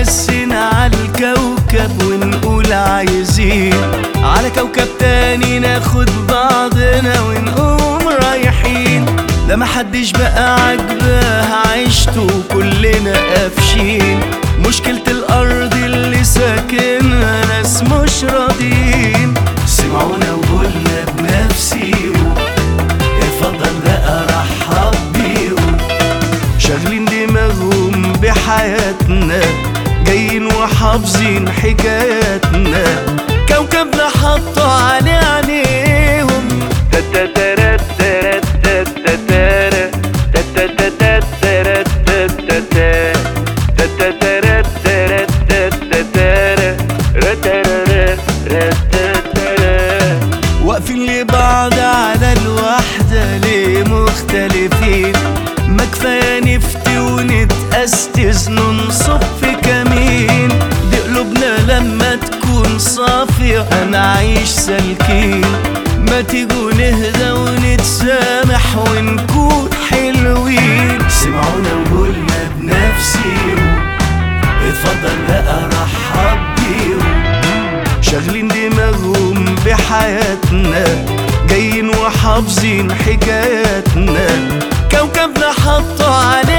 نرسينا على الكوكب ونقول عايزين على كوكب تاني ناخد بعضنا ونقوم رايحين لا محدش بقى عاجباه عيشته كلنا قافشين مشكلة الأرض اللي ساكنها ناس مش راضيين سمعونا وقولنا بنفسي اتفضل بقى رحب بيهم شاغلين دماغهم بحياتنا جايين وحافظين حكاياتنا كوكبنا حطوا عليه عينيهم تتترت ترت تتترت تتترت ترت تتترت تتترت ترت تتترت رتررت رتترت واقفين لبعض على الوحدة ليه مختلفين ما كفاية نفتي ونتأستز ننصب في كمين دي قلوبنا لما تكون صافية هنعيش سالكين ما تيجوا نهدى ونتسامح ونكون حلوين سمعونا وقولنا بنفسي اتفضل بقى رحب بيهم شاغلين دماغهم بحياتنا جايين وحافظين حكاياتنا كوكبنا حطوا عليه